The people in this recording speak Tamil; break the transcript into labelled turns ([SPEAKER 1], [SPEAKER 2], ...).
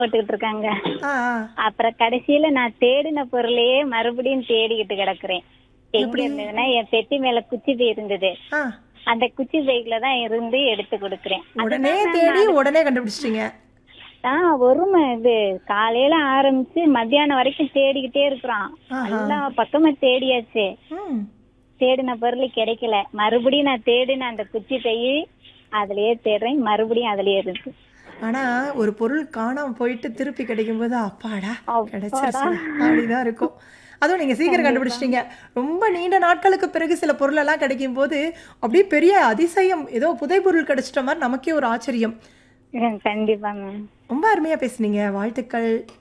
[SPEAKER 1] போட்டுக்கிட்டு இருக்காங்க
[SPEAKER 2] ஆ ஆ
[SPEAKER 1] அப்புறம் கடைசியில நான் தேடின பொருளையே மறுபடியும் தேடிக்கிட்டு கிடக்குறேன் எங்க இருந்ததுன்னா என் பெட்டி மேல குச்சி பை இருந்தது
[SPEAKER 2] ஆ
[SPEAKER 1] அந்த குச்சி பைக்குல தான் இருந்து எடுத்து கொடுக்குறேன்
[SPEAKER 2] உடனே தேடி உடனே கண்டுபிடிச்சிட்டீங்க
[SPEAKER 1] ஆஹ் ஒருமை இது காலையில ஆரம்பிச்சு மத்தியானம் வரைக்கும் தேடிக்கிட்டே இருக்கிறான் எல்லா பக்கமும் தேடியாச்சு
[SPEAKER 2] ம்
[SPEAKER 1] தேடின பொருள் கிடைக்கல மறுபடியும் நான் தேடின அந்த குச்சி பை அதுலயே தேடுறேன் மறுபடியும் அதுலயே இருக்கு
[SPEAKER 2] ஆனா ஒரு பொருள் காணாம போயிட்டு திருப்பி கிடைக்கும் போது அப்பாடா
[SPEAKER 1] அப்பாடா.
[SPEAKER 2] கிடைச்சிருச்சு அப்படிதான் இருக்கும் அதுவும் நீங்க சீக்கிரம் கண்டுபிடிச்சிட்டீங்க ரொம்ப நீண்ட நாட்களுக்கு பிறகு சில பொருள் எல்லாம் கிடைக்கும் போது அப்படியே பெரிய அதிசயம் ஏதோ புதை பொருள் கிடைச்சிட்ட மாதிரி நமக்கே ஒரு ஆச்சரியம்
[SPEAKER 1] ஹம், கண்டிப்பா மேம்
[SPEAKER 2] ரொம்ப அருமையா பேசுனீங்க வாழ்த்துக்கள்